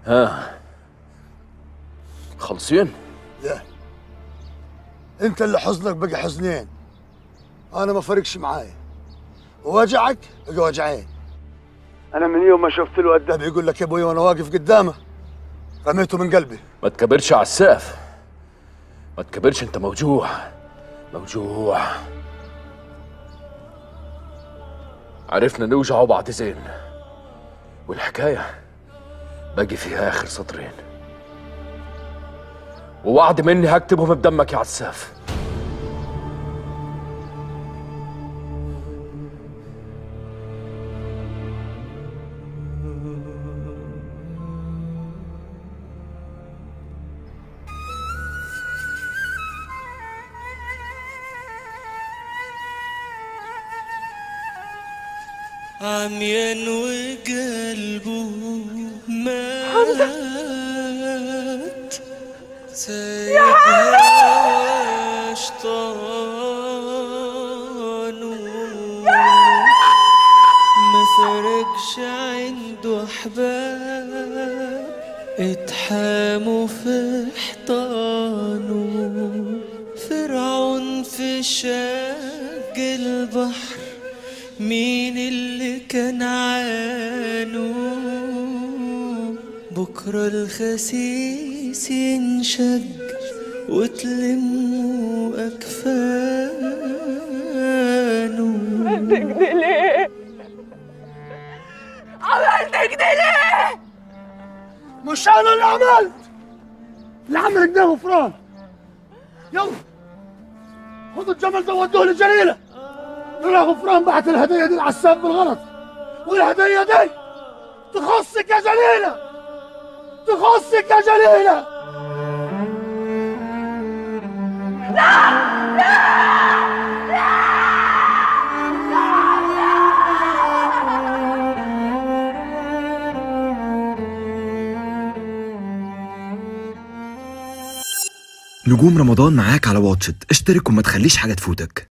ها خلصين لا انت اللي حزنك بقى حزنين انا ما فرقش معايا ووجعك بقى وجعين انا من يوم ما شفت له قدام يقول لك يا ابوي وانا واقف قدامه رميته من قلبي ما تكبرش على السقف ما تكبرش انت موجوع موجوع عرفنا نوجع بعض زين والحكاية باقي فيها آخر سطرين ووعد مني هكتبهم بدمك يا عساف عميان وقلبه مات سايبها شطانه ما فرقش عنده احباب اتحاموا في حيطانه فرعون في شق البحر مين اللي كان عانو بكرة الخسيس ينشج وتلموا أكفانه تكدي ليه؟ عملت كده ليه؟ مش انا اللي عملت اللي عمل ده غفران يلا خدوا الجمل ده ودوه للجليله يا غفران بعت الهديه دي العساب بالغلط والهديه دي تخصك يا جليله تخصك يا جليله نجوم رمضان معاك على واتشت اشترك وما تخليش حاجة تفوتك